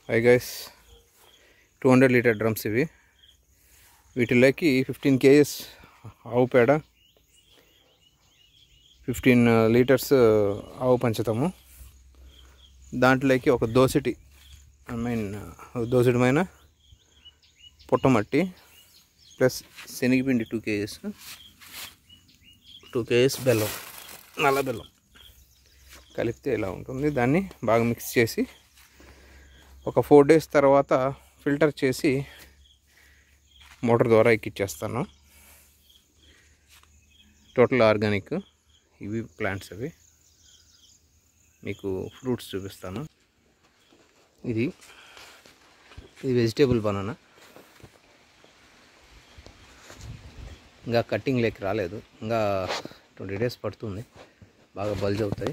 I guys two hundred litre drums ఇవి వీటిలోకి fifteen kgs ఆవు పేడ ఫిఫ్టీన్ లీటర్స్ ఆవు పంచుతాము దాంట్లోకి ఒక దోసటి ఐ మీన్ దోసటిమైన పుట్టమట్టి ప్లస్ శనగపిండి టూ కేజెస్ టూ కేజెస్ బెల్లం నల్ల బెల్లం కలిపితే ఇలా ఉంటుంది దాన్ని బాగా మిక్స్ చేసి ఒక ఫోర్ డేస్ తర్వాత ఫిల్టర్ చేసి మోటార్ ద్వారా ఎక్కిచ్చేస్తాను టోటల్ ఆర్గానిక్ ఇవి ప్లాంట్స్ అవి మీకు ఫ్రూట్స్ చూపిస్తాను ఇది ఇది వెజిటేబుల్ బనానా ఇంకా కటింగ్ లేక రాలేదు ఇంకా ట్వంటీ డేస్ పడుతుంది బాగా బల్జ్ అవుతాయి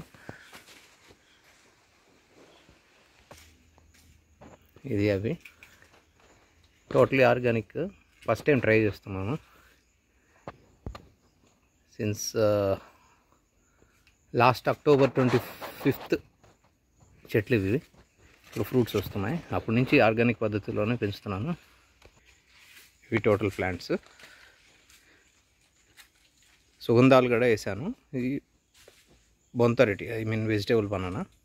ఇది అవి totally organic first time try చేస్తున్నాను since last October twenty fifth చెట్లు ఇవి ఇప్పుడు ఫ్రూట్స్ వస్తున్నాయి అప్పటి నుంచి ఆర్గానిక్ పద్ధతిలోనే పెంచుతున్నాను ఇవి టోటల్ ప్లాంట్స్ సుగంధాలు కూడా వేసాను ఇది బొంతరటి ఐ మీన్ వెజిటేబుల్ బనానా